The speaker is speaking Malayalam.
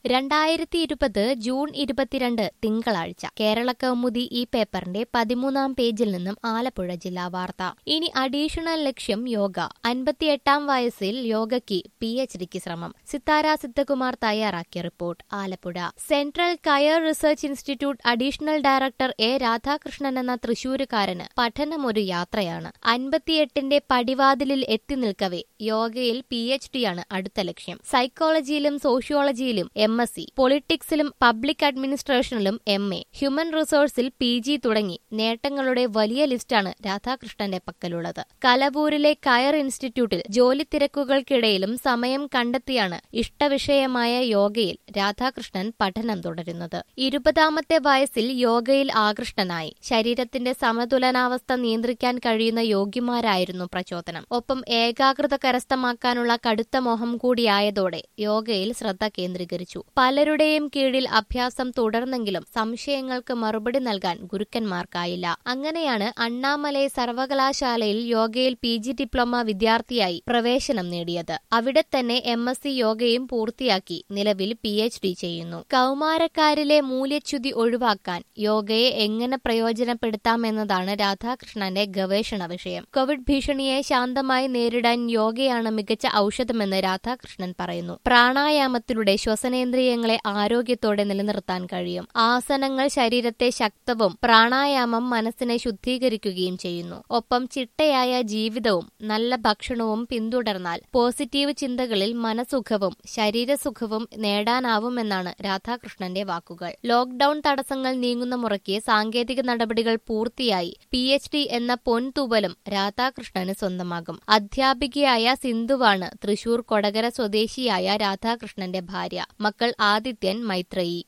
രണ്ടായിരത്തി ഇരുപത് ജൂൺ ഇരുപത്തിരണ്ട് തിങ്കളാഴ്ച കേരള കൗമുദി ഈ പേപ്പറിന്റെ പതിമൂന്നാം പേജിൽ നിന്നും ആലപ്പുഴ ജില്ലാ വാർത്ത ഇനി അഡീഷണൽ ലക്ഷ്യം യോഗ അൻപത്തിയെട്ടാം വയസ്സിൽ യോഗയ്ക്ക് പി എച്ച് ഡിക്ക് ശ്രമം സിത്താര സിദ്ധകുമാർ തയ്യാറാക്കിയ report Alappuzha central coir research institute additional director A Radhakrishnan എന്ന തൃശൂരുകാരന് പഠനം ഒരു യാത്രയാണ് അൻപത്തിയെട്ടിന്റെ പടിവാതിലിൽ എത്തി നിൽക്കവേ യോഗയിൽ പി എച്ച് ഡിയാണ് അടുത്ത ലക്ഷ്യം സൈക്കോളജിയിലും സോഷ്യോളജിയിലും എം എസ് സി പൊളിറ്റിക്സിലും പബ്ലിക് അഡ്മിനിസ്ട്രേഷനിലും എം എ ഹ്യൂമൻ റിസോഴ്സിൽ പി ജി തുടങ്ങി നേട്ടങ്ങളുടെ വലിയ ലിസ്റ്റാണ് രാധാകൃഷ്ണന്റെ പക്കലുള്ളത് കലബൂരിലെ കയർ ഇൻസ്റ്റിറ്റ്യൂട്ടിൽ ജോലി തിരക്കുകൾക്കിടയിലും സമയം കണ്ടെത്തിയാണ് ഇഷ്ടവിഷയമായ യോഗയിൽ രാധാകൃഷ്ണൻ പഠനം തുടരുന്നത് ഇരുപതാമത്തെ വയസ്സിൽ യോഗയിൽ ആകൃഷ്ടനായി ശരീരത്തിന്റെ സമതുലനാവസ്ഥ നിയന്ത്രിക്കാൻ കഴിയുന്ന യോഗ്യമാരായിരുന്നു പ്രചോദനം ഒപ്പം ഏകാഗ്രത കരസ്ഥമാക്കാനുള്ള കടുത്ത മോഹം കൂടിയായതോടെ യോഗയിൽ ശ്രദ്ധ കേന്ദ്രീകരിച്ചു പലരുടെയും കീഴിൽ അഭ്യാസം തുടർന്നെങ്കിലും സംശയങ്ങൾക്ക് മറുപടി നൽകാൻ ഗുരുക്കന്മാർക്കായില്ല അങ്ങനെയാണ് അണ്ണാമലൈ സർവകലാശാലയിൽ യോഗയിൽ പി ജി ഡിപ്ലോമ വിദ്യാർത്ഥിയായി പ്രവേശനം നേടിയത് അവിടെ തന്നെ എം എസ് സി യോഗയും പൂർത്തിയാക്കി നിലവിൽ പി എച്ച് ഡി ചെയ്യുന്നു കൗമാരക്കാരിലെ മൂല്യച്യുതി ഒഴിവാക്കാൻ യോഗയെ എങ്ങനെ പ്രയോജനപ്പെടുത്താമെന്നതാണ് രാധാകൃഷ്ണന്റെ ഗവേഷണ വിഷയം കോവിഡ് ഭീഷണിയെ ശാന്തമായി നേരിടാൻ യോഗയാണ് മികച്ച ഔഷധമെന്ന് രാധാകൃഷ്ണൻ പറയുന്നു പ്രാണായാമത്തിലൂടെ ശ്വസനേന്ദ്രിയങ്ങളെ ആരോഗ്യത്തോടെ നിലനിർത്താൻ കഴിയും ആസനങ്ങൾ ശരീരത്തെ ശക്തവും പ്രാണായാമം മനസ്സിനെ ശുദ്ധീകരിക്കുകയും ചെയ്യുന്നു ഒപ്പം ചിട്ടയായ ജീവിതവും നല്ല ഭക്ഷണവും പിന്തുടർന്നാൽ പോസിറ്റീവ് ചിന്തകളിൽ മനസുഖവും ശരീരസുഖവും നേടാനാവുമെന്നാണ് രാധാകൃഷ്ണന്റെ വാക്കുകൾ ലോക്ഡൌൺ തടസ്സങ്ങൾ നീങ്ങുന്ന മുറയ്ക്ക് സാങ്കേതിക നടപടികൾ പൂർത്തിയായി പി എച്ച് ഡി എന്ന പൊൻതൂവലും രാധാകൃഷ്ണന് സ്വന്തമാകും അധ്യാപികയായ സിന്ധുവാണ് തൃശൂർ കൊടകര സ്വദേശിയായ രാധാകൃഷ്ണന്റെ ഭാര്യ മക്കൾ ആദിത്യൻ മൈത്രേയി